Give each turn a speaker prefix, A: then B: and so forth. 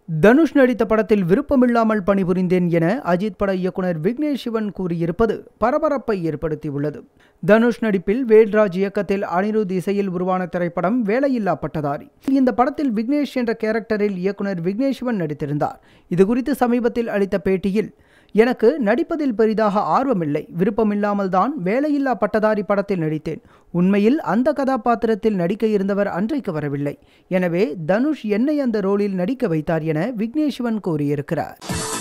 A: தனுஷ் நடித்த படத்தில் விருப்பமில்லாமல் பணிபுரிந்தேன் என அஜித் பட இயக்குனர் விக்னேஷ் சிவன் கூறியிருப்பது பரபரப்பை ஏற்படுத்தியுள்ளது தனுஷ் நடிப்பில் வேல்ராஜ் இயக்கத்தில் அனிருத் இசையில் உருவான திரைப்படம் வேலையில்லா பட்டதாரி இந்த படத்தில் விக்னேஷ் என்ற கேரக்டரில் இயக்குனர் விக்னேஷ் சிவன் நடித்திருந்தார் இதுகுறித்து சமீபத்தில் அளித்த பேட்டியில் எனக்கு நடிப்பதில் பெரிதாக ஆர்வமில்லை விருப்பமில்லாமல் தான் வேலையில்லா பட்டதாரி படத்தில் நடித்தேன் உண்மையில் அந்த கதாபாத்திரத்தில் நடிக்க இருந்தவர் அன்றைக்கு வரவில்லை எனவே தனுஷ் என்னை அந்த ரோலில் நடிக்க வைத்தார் என விக்னேஷ்வன் கூறியிருக்கிறார்